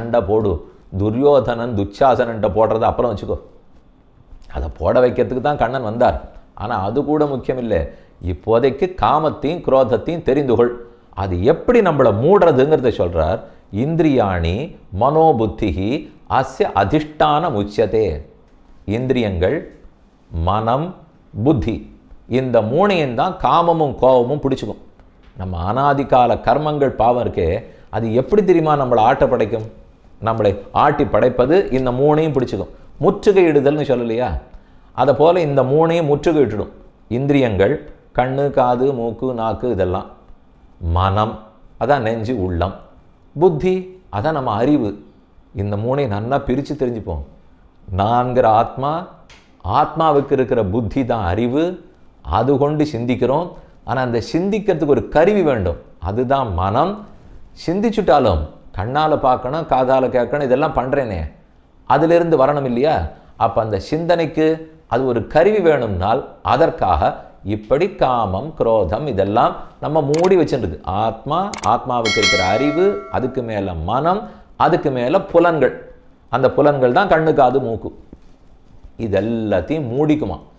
சண்டை போடு துரியோதனன் துச்சாசனன்ட்ட போடுறத அப்புறம் வச்சுக்கோ அதை போட வைக்கிறதுக்கு தான் கண்ணன் வந்தார் ஆனால் அது கூட முக்கியம் இல்லை இப்போதைக்கு காமத்தையும் குரோதத்தையும் தெரிந்து கொள் அது எப்படி நம்மளை மூடுறதுங்கிறத சொல்றார் இந்திரியாணி மனோபுத்திகி அஸ்ய அதிஷ்டான உச்சதே இந்திரியங்கள் மனம் புத்தி இந்த மூணையும் தான் காமமும் கோபமும் பிடிச்சிக்கும் நம்ம அனாதிகால கர்மங்கள் பாவம் இருக்கே அது எப்படி தெரியுமா நம்மளை ஆட்ட படைக்கும் நம்மளை ஆட்டி படைப்பது இந்த மூணையும் பிடிச்சிக்கும் முற்றுகையிடுதல்னு சொல்லலையா அதை போல இந்த மூணையும் முற்றுகையிட்டுடும் இந்திரியங்கள் கண்ணு காது மூக்கு நாக்கு இதெல்லாம் மனம் அதான் நெஞ்சு உள்ளம் புத்தி அதான் நம்ம அறிவு இந்த மூணையும் நல்லா பிரித்து தெரிஞ்சுப்போம் நான்கிற ஆத்மா ஆத்மாவுக்கு இருக்கிற புத்தி தான் அறிவு அது கொண்டு சிந்திக்கிறோம் ஆனால் அந்த சிந்திக்கிறதுக்கு ஒரு கருவி வேண்டும் அதுதான் மனம் சிந்திச்சுட்டாலும் கண்ணால் பார்க்கணும் காதால் கேட்கணும் இதெல்லாம் பண்ணுறேனே அதிலிருந்து வரணும் இல்லையா அப்போ அந்த சிந்தனைக்கு அது ஒரு கருவி வேணும்னால் அதற்காக இப்படி காமம் குரோதம் இதெல்லாம் நம்ம மூடி வச்சுருக்கு ஆத்மா ஆத்மாவுக்கு இருக்கிற அறிவு அதுக்கு மேலே மனம் அதுக்கு மேலே புலன்கள் அந்த புலன்கள் தான் கண்ணு காது மூக்கு இது எல்லாத்தையும் மூடிக்குமா